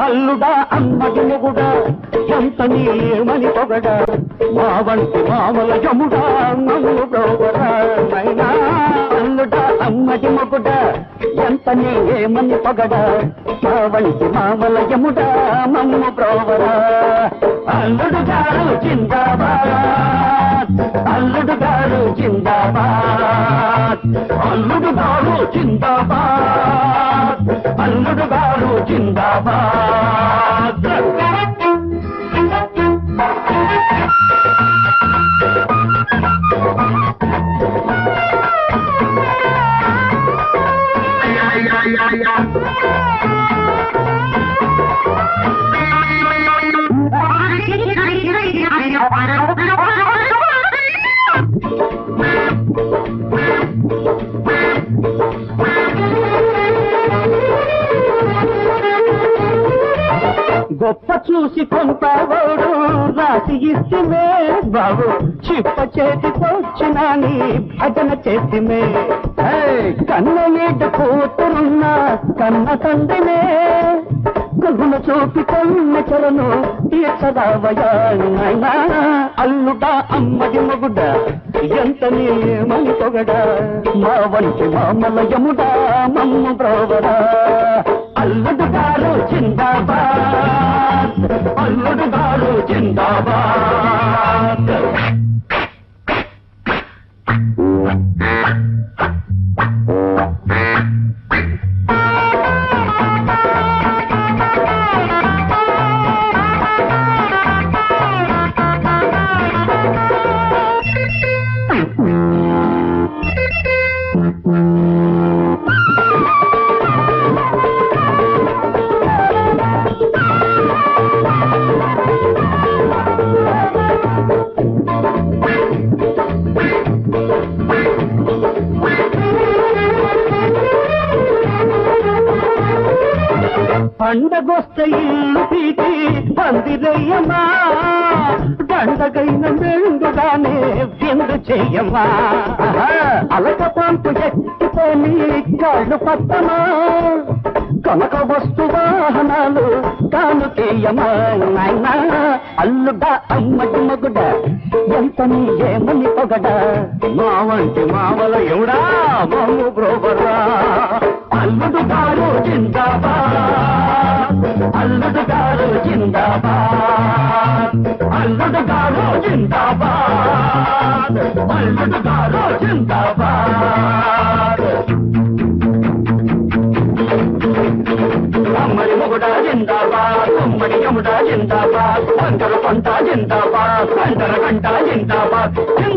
అల్లుడా అమ్మడి మొగుడా ఎంత నీమని పొగడా మా వంటి మామల యముడా నన్ను బ్రోవరా నైనా అల్లుడా అమ్మడి మొగుడా ఎంత నీమని పొగడా మా వంటి మామల యముడా నన్ను బ్రోవరా అల్లుడు గారు జిందాబాద్ అల్లుడు గారు జిందాబాద్ అల్లుడు గారు జిందాబాద్ అల్లుడు గారు జిందాబాద్ గొప్ప చూసి కొంతవాడు రాసి ఇస్తుమే బాబు చిప్ప చేతికొచ్చిన నీ భజన చేసిమే కన్న నీట కూతురున్న కన్న తండ్రినే గుణ చూపి కన్న చెరను తీర్చదావయా నాయనా అల్లుడా అమ్మడి మొగుడ ఎంత నీమని పొగడా మా వంటి మామల యముడా మమ్ము బ్రోవరా అల్లుడు గారు జిందాబాద్ అల్లుడు గారు జిందాబాద్ పండగొస్తే ఇల్లు పీకి పందిరయ్యమ్మా దండగైన మెండుగానే విందు చెయ్యమ్మా అలక పంపు ఎత్తుకొని కాళ్ళు పట్టమా కనక వస్తు వాహనాలు కాను తీయమా నాయనా అల్లుడా అమ్మడి మగుడ ఎంత నీ ఏమని పొగడ మా వంటి మామల ఎవడా మమ్ము బ్రోబరా అల్లుడు గారు జిందాబాద్ అల్లుడు గారు జిందాబాద్ అల్లుడు గారు జిందాబాద్ అల్లుడు గారు జిందాబాద్ అమ్మడి మొగుడ జిందాబాద్ అమ్మడి యముడ జిందాబాద్ వంకర పంట జిందాబాద్ గంటల గంట జిందాబాద్